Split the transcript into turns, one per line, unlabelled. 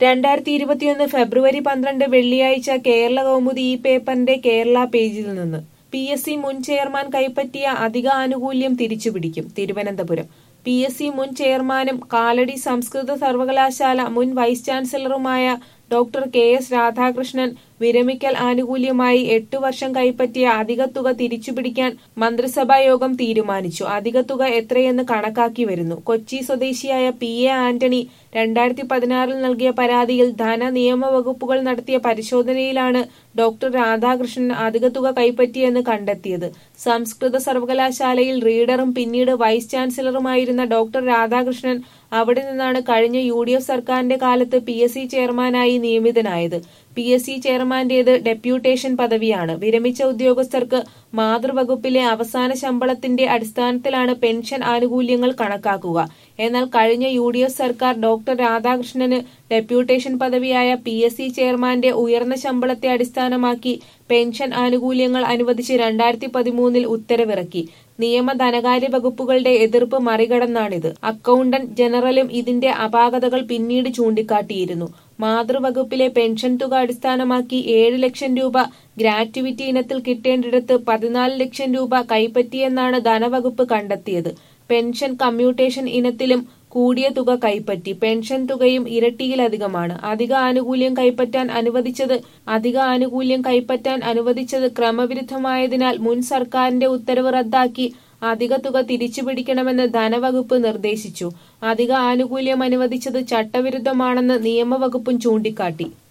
രണ്ടായിരത്തി ഇരുപത്തിയൊന്ന് ഫെബ്രുവരി പന്ത്രണ്ട് വെള്ളിയാഴ്ച കേരള കൗമുദി ഈ പേപ്പറിന്റെ കേരള പേജിൽ നിന്ന് പി എസ് സി മുൻ ചെയർമാൻ കൈപ്പറ്റിയ അധിക ആനുകൂല്യം തിരിച്ചുപിടിക്കും തിരുവനന്തപുരം പി എസ് സി മുൻ ചെയർമാനും കാലടി സംസ്കൃത സർവകലാശാല മുൻ വൈസ് ചാൻസലറുമായ ഡോക്ടർ കെ എസ് രാധാകൃഷ്ണൻ വിരമിക്കൽ ആനുകൂല്യമായി എട്ടു വർഷം കൈപ്പറ്റിയ അധിക തുക തിരിച്ചുപിടിക്കാൻ മന്ത്രിസഭാ യോഗം തീരുമാനിച്ചു അധിക തുക എത്രയെന്ന് കണക്കാക്കി വരുന്നു കൊച്ചി സ്വദേശിയായ പി എ ആന്റണി രണ്ടായിരത്തി പതിനാറിൽ നൽകിയ പരാതിയിൽ ധന നിയമ വകുപ്പുകൾ നടത്തിയ പരിശോധനയിലാണ് ഡോക്ടർ രാധാകൃഷ്ണൻ അധിക തുക കൈപ്പറ്റിയെന്ന് കണ്ടെത്തിയത് സംസ്കൃത സർവകലാശാലയിൽ റീഡറും പിന്നീട് വൈസ് ചാൻസലറുമായിരുന്ന ഡോക്ടർ രാധാകൃഷ്ണൻ അവിടെ നിന്നാണ് കഴിഞ്ഞ യു ഡി എഫ് സർക്കാരിന്റെ കാലത്ത് പി എസ് സി ചെയർമാനായി നിയമിതനായത് പി എസ് സി ചെയർമാന്റേത് ഡെപ്യൂട്ടേഷൻ പദവിയാണ് വിരമിച്ച ഉദ്യോഗസ്ഥർക്ക് മാതൃവകുപ്പിലെ അവസാന ശമ്പളത്തിന്റെ അടിസ്ഥാനത്തിലാണ് പെൻഷൻ ആനുകൂല്യങ്ങൾ കണക്കാക്കുക എന്നാൽ കഴിഞ്ഞ യു ഡി എഫ് സർക്കാർ ഡോക്ടർ രാധാകൃഷ്ണന് ഡെപ്യൂട്ടേഷൻ പദവിയായ പി എസ് സി ചെയർമാന്റെ ഉയർന്ന ശമ്പളത്തെ അടിസ്ഥാനമാക്കി പെൻഷൻ ആനുകൂല്യങ്ങൾ അനുവദിച്ച് രണ്ടായിരത്തി പതിമൂന്നിൽ ഉത്തരവിറക്കി നിയമ ധനകാര്യ വകുപ്പുകളുടെ എതിർപ്പ് മറികടന്നാണിത് അക്കൗണ്ടന്റ് ജനറലും ഇതിന്റെ അപാകതകൾ പിന്നീട് ചൂണ്ടിക്കാട്ടിയിരുന്നു മാതൃവകുപ്പിലെ പെൻഷൻ തുക അടിസ്ഥാനമാക്കി ഏഴ് ലക്ഷം രൂപ ഗ്രാറ്റുവിറ്റി ഇനത്തിൽ കിട്ടേണ്ടിടത്ത് പതിനാല് ലക്ഷം രൂപ കൈപ്പറ്റിയെന്നാണ് ധനവകുപ്പ് കണ്ടെത്തിയത് പെൻഷൻ കമ്മ്യൂട്ടേഷൻ ഇനത്തിലും കൂടിയ തുക കൈപ്പറ്റി പെൻഷൻ തുകയും ഇരട്ടിയിലധികമാണ് അധിക ആനുകൂല്യം കൈപ്പറ്റാൻ അനുവദിച്ചത് അധിക ആനുകൂല്യം കൈപ്പറ്റാൻ അനുവദിച്ചത് ക്രമവിരുദ്ധമായതിനാൽ മുൻ സർക്കാരിന്റെ ഉത്തരവ് റദ്ദാക്കി അധിക തുക തിരിച്ചുപിടിക്കണമെന്ന് ധനവകുപ്പ് നിർദ്ദേശിച്ചു അധിക ആനുകൂല്യം അനുവദിച്ചത് ചട്ടവിരുദ്ധമാണെന്ന് നിയമവകുപ്പും ചൂണ്ടിക്കാട്ടി